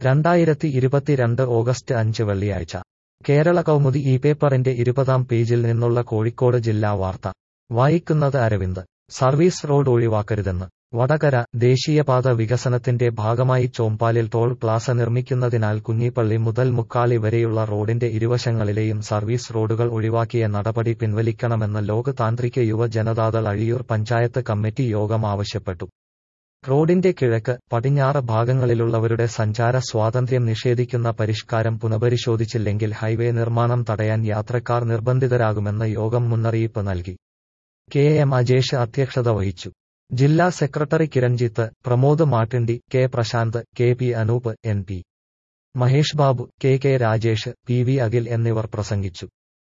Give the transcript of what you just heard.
രണ്ടായിരത്തി ഇരുപത്തിരണ്ട് ഓഗസ്റ്റ് അഞ്ച് വെള്ളിയാഴ്ച കേരള കൗമുദി ഈ പേപ്പറിന്റെ ഇരുപതാം പേജിൽ നിന്നുള്ള കോഴിക്കോട് ജില്ലാ വാർത്ത വായിക്കുന്നത് അരവിന്ദ് സർവീസ് റോഡ് ഒഴിവാക്കരുതെന്ന് വടകര ദേശീയപാത വികസനത്തിന്റെ ഭാഗമായി ചോമ്പാലിൽ ടോൾ പ്ലാസ നിർമ്മിക്കുന്നതിനാൽ കുഞ്ഞിപ്പള്ളി മുതൽ മുക്കാളി വരെയുള്ള റോഡിന്റെ ഇരുവശങ്ങളിലെയും സർവീസ് റോഡുകൾ ഒഴിവാക്കിയ നടപടി പിൻവലിക്കണമെന്ന് ലോക് താന്ത്രിക യുവ ജനതാദൾ അഴിയൂർ പഞ്ചായത്ത് കമ്മിറ്റി യോഗം ആവശ്യപ്പെട്ടു റോഡിന്റെ കിഴക്ക് പടിഞ്ഞാറ് ഭാഗങ്ങളിലുള്ളവരുടെ സഞ്ചാര സ്വാതന്ത്ര്യം നിഷേധിക്കുന്ന പരിഷ്കാരം പുനഃപരിശോധിച്ചില്ലെങ്കിൽ ഹൈവേ നിർമ്മാണം തടയാൻ യാത്രക്കാർ നിർബന്ധിതരാകുമെന്ന് യോഗം മുന്നറിയിപ്പ് നൽകി കെ എം അജേഷ് അധ്യക്ഷത വഹിച്ചു ജില്ലാ secretary Kiranjith Pramod Mattindi K Prashanth K P Anoop N P Mahesh Babu K K Rajesh P V Akhil എന്നിവർ പ്രസംഗിച്ചു